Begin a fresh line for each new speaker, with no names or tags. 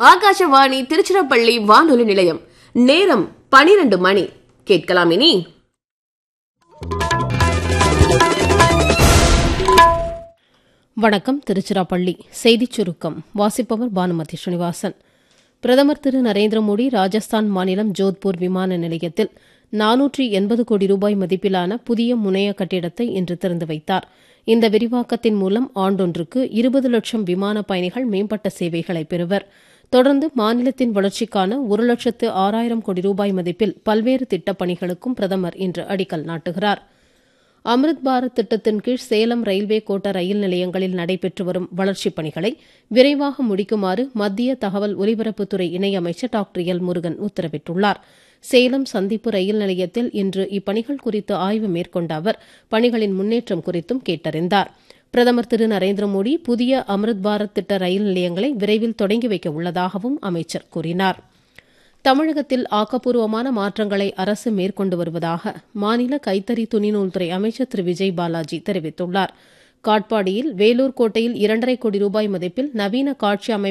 ஆகாஷவாணி திருச்சிராப்பள்ளி வானொலி நிலையம் நேரம் பனிரெண்டு மணி கேட்கலாம் இனி
வணக்கம் திருச்சிராப்பள்ளி செய்திச் சுருக்கம் வாசிப்பவர் பானுமதி ஸ்ரீனிவாசன் பிரதமர் திரு நரேந்திர மோடி ராஜஸ்தான் மாநிலம் ஜோத்பூர் விமான நிலையத்தில் நானூற்றி எண்பது கோடி ரூபாய் மதிப்பிலான புதிய முனைய கட்டிடத்தை இன்று திறந்து வைத்தார் இந்த விரிவாக்கத்தின் மூலம் ஆண்டொன்றுக்கு இருபது லட்சம் விமான பயணிகள் மேம்பட்ட சேவைகளை பெறுவர் தொடர்ந்து மாநிலத்தின் வளர்ச்சிக்கான ஒரு லட்சத்து ஆறாயிரம் கோடி ரூபாய் மதிப்பில் பல்வேறு திட்டப் பணிகளுக்கும் பிரதமர் இன்று அடிக்கல் நாட்டுகிறார் அம்ரித் பாரத் திட்டத்தின் கீழ் சேலம் ரயில்வே கோட்ட ரயில் நிலையங்களில் நடைபெற்று வரும் வளர்ச்சிப் பணிகளை விரைவாக முடிக்குமாறு மத்திய தகவல் ஒலிபரப்புத்துறை இணையமைச்சர் டாக்டர் எல் முருகன் உத்தரவிட்டுள்ளார் சேலம் சந்திப்பு ரயில் நிலையத்தில் இன்று இப்பணிகள் குறித்து ஆய்வு மேற்கொண்ட அவர் பணிகளின் முன்னேற்றம் குறித்தும் கேட்டறிந்தார் பிரதமர் திரு நரேந்திர மோடி புதிய அம்ரித் பாரத் திட்ட ரயில் நிலையங்களை விரைவில் தொடங்கி வைக்க உள்ளதாகவும் அமைச்சர் கூறினார் தமிழகத்தில் ஆக்கப்பூர்வமான மாற்றங்களை அரசு மேற்கொண்டு வருவதாக மாநில கைத்தறி துணிநூல்துறை அமைச்சர் திரு விஜய் பாலாஜி தெரிவித்துள்ளார் காட்பாடியில் வேலூர் கோட்டையில் இரண்டரை கோடி ரூபாய் மதிப்பில் நவீன காட்சி அமைப்பு